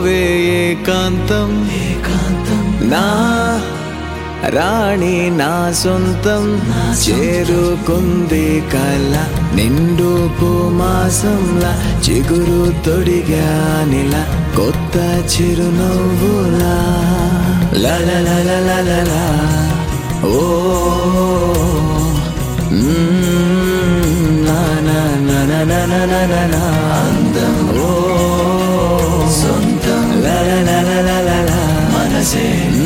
పోవే ఏకాంతం నా రాణి నా సొంతం చేరుకుంది కల నిండు మాసంలా చిగురు తొడిగానిలా కొత్త చిరునవ్వులా లలలలలలలా ఓ మ్మ్, నా నా నా నా నా నా నా నా నా అందం ఓ సొంతం లలలలలలలా మనసే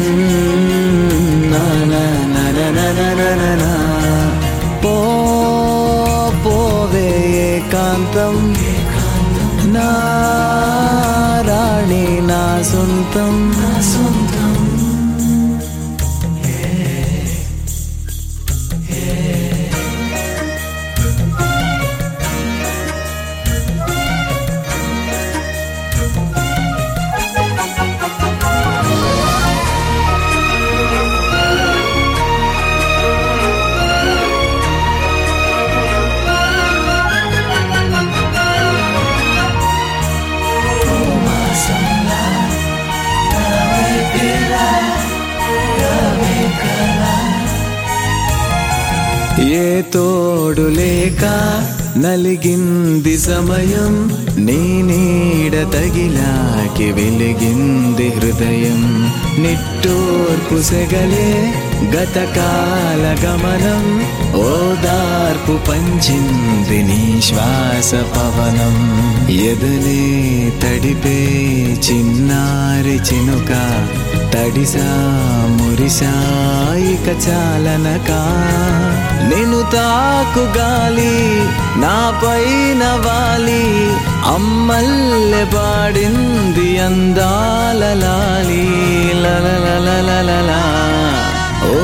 నా నా నా నా నా నా నా నా నా పో పోవే ఏకాంతం నా రాణి నా సొంతం నా సొంతం ఏ తోడు లేక నలిగింది సమయం నీ నీడ తగిలాకి వెలిగింది హృదయం నిట్టూర్పు సెగలే గతకాల గమనం ఓదార్పు పంచింది నీ శ్వాస పవనం ఎదలే తడిపే చిన్నారి చినుక తడిసా మురిసా ఇక చాలనక నేను తాకు గాలి నా పైన వాలి అమ్మల్లె పాడింది అందాల లాలి లలలలలలలా. ఓ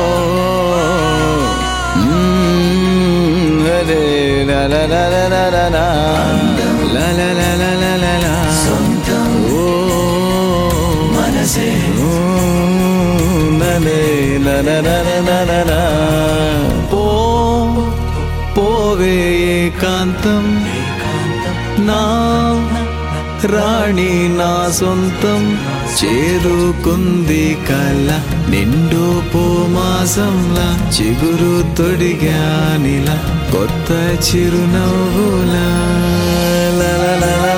మ్మ్, అరే లలలలలలలా. లలలలలలలా. ఓ మనసే ననే నననననననా. పో పోవే ఏకాంతం నా రాణి నా సొంతం చేరుకుంది కల నిండు పోమాసంలా చిగురు తొడిగానిలా కొత్త చిరునవ్వులా లలలలలా.